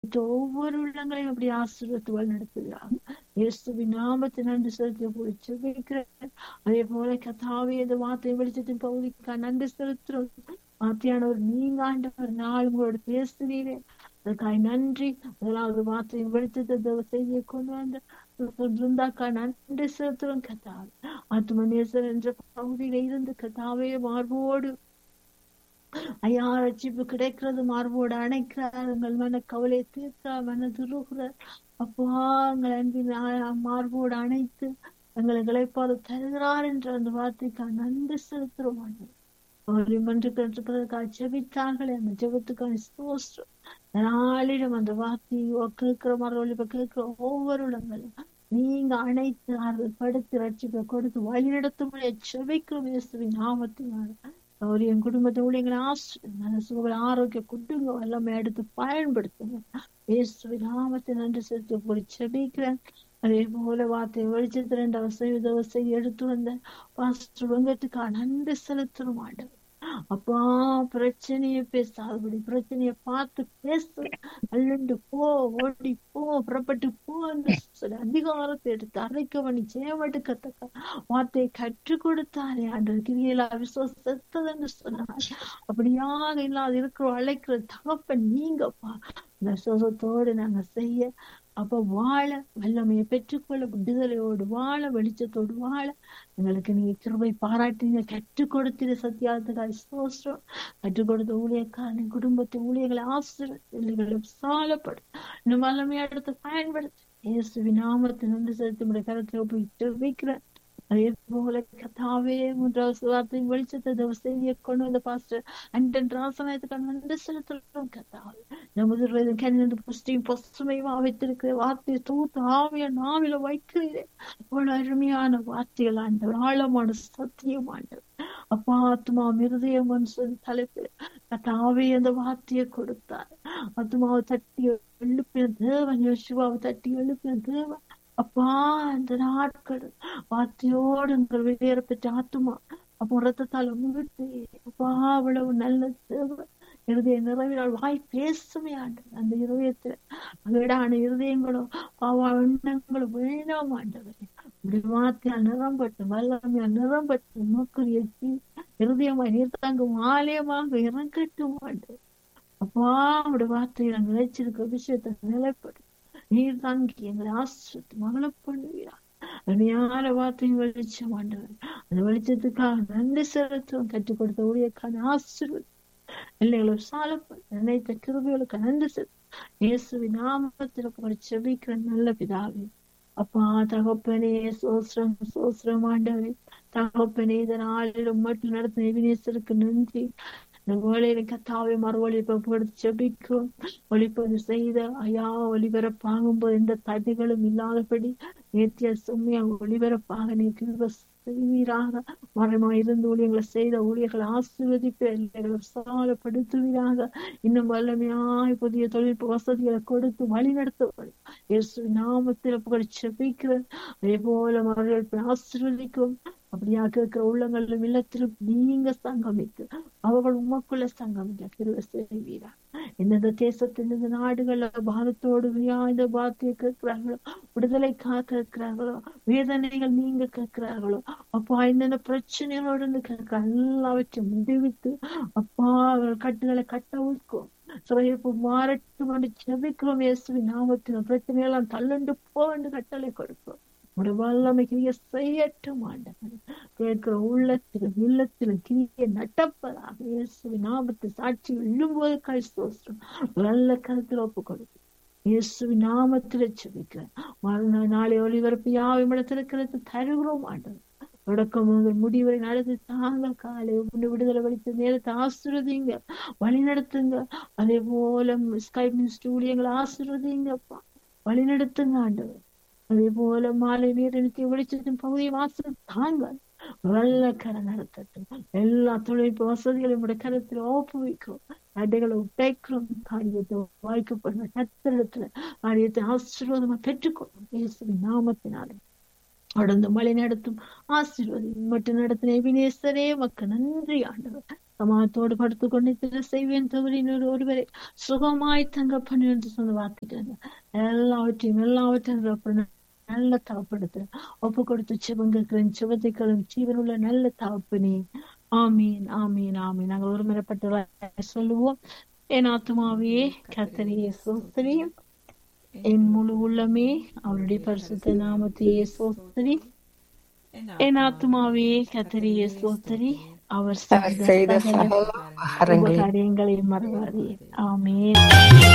ஒவ்வொரு உள்ளங்களையும் அப்படி ஆசீர்வத்து வழிநடத்துகிறாங்க இயேசுவின் நாமத்தை நன்றி செலுத்தி போய் ஜெபிக்கிறேன் அதே போல கத்தாவே இந்த வார்த்தை வெளிச்சத்தின் பகுதிக்கா நன்றி செலுத்துறோம் வார்த்தையானவர் நீங்க ஆண்டவர் நாள் உங்களோட பேசுகிறீரே அதுக்காக நன்றி முதலாவது வார்த்தையின் வெளிச்சத்தை தேவ செய்தியை கொண்டு வந்த இருந்தாக்கா நன்றி செலுத்துறோம் கத்தாவே ஆத்மநேசர் என்ற பகுதியில இருந்து கத்தாவே மார்போடு ஐயா ரட்சிப்பு கிடைக்கிறது மார்போடு அணைக்கிறார் உங்கள் மன கவலை தீர்க்கிறார் மன துருகிறார் அப்பா எங்கள் அன்பின் மார்போடு அணைத்து எங்களை இழைப்பாடு தருகிறார் என்ற அந்த வார்த்தைக்காக நன்றி செலுத்துறோம் மன்றுக்கிறதுக்காக ஜெபித்தார்களே அந்த ஜெபத்துக்கான ஸ்தோஸ்திரம் நாளிடம் அந்த வார்த்தையை கேட்கிற மாதிரி இப்ப கேட்கிற ஒவ்வொரு இடங்களும் நீங்க அனைத்து ஆறுதல் படுத்து ரட்சிப்பை கொடுத்து வழிநடத்தும் ஜெபிக்கிறோம் இயேசுவின் நாமத்தினால அவர் என் குடும்பத்தை ஊழியங்களை ஆசிரியர் சுக ஆரோக்கிய குடுங்க எல்லாமே எடுத்து பயன்படுத்துங்க இயேசுவின் நாமத்தை நன்றி செலுத்தி போய் செபிக்கிறேன் அதே போல வார்த்தை வெளிச்சத்து ரெண்டு அவசிய தவசை எடுத்து வந்த பாஸ்டர் வெங்கட்டுக்கா நன்றி செலுத்தணும் ஆண்டவர் அப்பா பிரச்சனைய பேசாதபடி பிரச்சனைய பார்த்து பேசு அள்ளுண்டு போ ஓடி போ புறப்பட்டு போ என்று சொல்லி அதிகாரத்தை எடுத்து அரைக்க பண்ணி ஜெயமெடுக்கத்தக்க வார்த்தையை கற்றுக் கொடுத்தாரே அன்று கிரியில விசுவசத்தது சொன்னார் அப்படியாக இல்லாத இருக்கிற அழைக்கிற தகப்பன் நீங்கப்பா இந்த சுகத்தோடு நாங்க செய்ய அப்ப வாழ வல்லமையை பெற்றுக்கொள்ள விடுதலையோடு வாழ வெளிச்சத்தோடு வாழ எங்களுக்கு நீங்க கிருபை பாராட்டிங்க கற்றுக் கொடுத்தீங்க சத்தியார்த்தகாய் சோஸ்டம் கற்றுக் கொடுத்த ஊழியக்காரனை குடும்பத்தை ஊழியர்களை ஆசிரியர்களும் சாலப்படும் இன்னும் வல்லமையா எடுத்து பயன்படுத்து இயேசுவி நாமத்தை நன்றி செலுத்தி உடைய கருத்தில் போயிட்டு வைக்கிறேன் அதே போல கதாவே மூன்றாவது வார்த்தையின் வெளிச்சத்தை செய்தியை கொண்டு வந்த பாஸ்டர் அண்டன் ராசனாயத்துக்கு நன்றி செலுத்துறோம் கதாவே நமது கண்ணிலிருந்து புஷ்டியும் பசுமையுமா வைத்திருக்கிற வார்த்தையை தூத்து ஆவிய நாவில வைக்கிறேன் அவ்வளவு அருமையான வார்த்தைகள் ஆண்டவர் ஆழமான சத்தியம் ஆண்டவர் அப்பா ஆத்மா மிருதயம் சொல்லி தலைப்பில் கதாவே அந்த வார்த்தையை கொடுத்தார் ஆத்மாவை தட்டி எழுப்பின தேவன் யோசுவாவை தட்டி எழுப்பின தேவன் அப்பா அந்த நாட்கள் வார்த்தையோடு எங்கள் வெளியேற பெற்ற ஆத்துமா அப்போ ரத்தத்தால் முகிட்டு அப்பா அவ்வளவு நல்ல தேவன் இருதய நிறைவினால் வாய் பேசுமே ஆண்டவர் அந்த இருதயத்துல வீடான இருதயங்களோ பாவா எண்ணங்களும் வேணாம் ஆண்டவரே இப்படி வார்த்தையால் நிறம்பட்டு வல்லமையால் நிறம்பட்டு நோக்குரிய இருதயமாய் நீர்த்தாங்கும் ஆலயமாக இறங்கட்டும் ஆண்டவர் அப்பா அப்படி வார்த்தையை நாங்கள் நினைச்சிருக்க விஷயத்தை நிலைப்படும் நீர் தாங்கி எங்களை ஆசிரியத்து மகள பண்ணுவீரா அருமையான வார்த்தையின் வெளிச்சம் ஆண்டவர் அந்த வெளிச்சத்துக்காக நன்றி செலுத்துவோம் கற்றுக் கொடுத்த ஊழியக்கான ஆசீர்வதி எல்லைகளை சாலப்படும் நினைத்த கிருபிகளுக்கு நன்றி செலுத்தும் இயேசுவின் நாமத்தில் போய் செபிக்கிற நல்ல பிதாவே அப்பா தகப்பனே சோஸ்ரம் சோஸ்ரம் ஆண்டவே தகப்பனே இதனால் மட்டும் நடத்தின எவினேசருக்கு நன்றி இந்த வேலையில கத்தாவை மறுவழிப்படுத்தி செபிக்கும் ஒளிப்பது செய்த ஐயா ஒளிபரப்பாகும்போது எந்த தடைகளும் இல்லாதபடி நேத்திய சும்மையா ஒளிபரப்பாக நீ கிருப செய்வீராக மரமா இருந்து ஊழியங்களை செய்த ஊழியர்களை ஆசீர்வதிப்பு எல்லைகளை விசாலப்படுத்துவீராக இன்னும் வல்லமையாய் புதிய தொழில்நுட்ப வசதிகளை கொடுத்து வழி நடத்தப்படும் இயேசு நாமத்தில் புகழ் செபிக்கிற அதே போல மகள் ஆசீர்வதிக்கும் அப்படியா கேட்கிற உள்ளங்களும் இல்லத்திலும் நீங்க சங்கமித்து அவர்கள் உமக்குள்ள சங்கமிக்க கிருவ செய்வீரா எந்தெந்த தேசத்தில் இந்த நாடுகள்ல பாரத்தோடு இந்த பாத்திய கேட்கிறார்களோ விடுதலை கேட்கிறார்களோ வேதனைகள் நீங்க கேட்கிறார்களோ அப்பா என்னென்ன பிரச்சனைகளோடு கேட்கிற எல்லாவற்றையும் முடிவித்து அப்பா அவர்கள் கட்டுகளை கட்டவிழ்க்கும் சிறையிருப்பு மாறட்டும் என்று செபிக்கிறோம் இயேசுவின் நாமத்தின பிரச்சனையெல்லாம் தள்ளுண்டு போ என்று கட்டளை கொடுக்கிறோம் உடைய வல்லமை கிரிய செய்யட்டும் ஆண்டவர் கேட்கிற உள்ளத்திலும் இல்லத்திலும் கிரிய நட்டப்பதாக இயேசுவின் நாமத்தை சாட்சி எழும்போது கழிஸ்தோஸ்டம் நல்ல கருத்தில் ஒப்பு கொடுக்கும் இயேசுவின் நாமத்தில் செபிக்கிறேன் மறுநாள் நாளை ஒளிபரப்பு யாவும் இடத்திருக்கிறது தருகிறோம் ஆண்டவர் தொடக்கம் முதல் முடிவரை நடத்தி தாங்க காலை உண்டு விடுதலை வலித்த நேரத்தை ஆசிர்வதிங்க வழி நடத்துங்க அதே போல ஸ்கைப் ஸ்டூடியங்களை ஆசிர்வதிங்கப்பா வழி நடத்துங்க ஆண்டவர் அதே போல மாலை நீரனுக்கு வெளிச்சத்தின் பகுதியை வாசல் தாங்க நல்ல கரை நடத்தட்டும் எல்லா தொழில்நுட்ப வசதிகளையும் உடைய கரத்தில் ஒப்புவிக்கும் அடைகளை உடைக்கிறோம் காரியத்தை வாய்க்கப்படுற கத்திரத்துல காரியத்தை ஆசீர்வாதமா பெற்றுக்கொள்ளும் இயேசுவின் நாமத்தினாலே தொடர்ந்து வழி நடத்தும் ஆசீர்வதி மட்டும் நடத்தின வினேஸ்வரே மக்கு நன்றி ஆண்டவர் சமாதத்தோடு படுத்து கொண்டு திரு செய்வேன் தவறினொரு ஒருவரை சுகமாய் தங்க பண்ணி என்று சொன்ன வாக்கிட்டாங்க எல்லாவற்றையும் எல்லாவற்றையும் ரப்ப நல்ல தாப்படுத்து ஒப்பு கொடுத்து சிவங்களுக்கிறேன் சிவத்தைக்களும் ஜீவனுள்ள நல்ல தாப்பனே ஆமீன் ஆமீன் ஆமீன் நாங்கள் ஒருமுறைப்பட்ட சொல்லுவோம் என் ஆத்மாவே கத்தரியே சோஸ்திரியும் என் முழு உள்ளமே அவருடைய பரிசுத்த நாமத்தையே சோஸ்திரி என் ஆத்மாவே கத்தரியே சோஸ்திரி அவர் அவர் செய்த சகல சகல உபகாரியங்களை மறவாதே ஆமீன்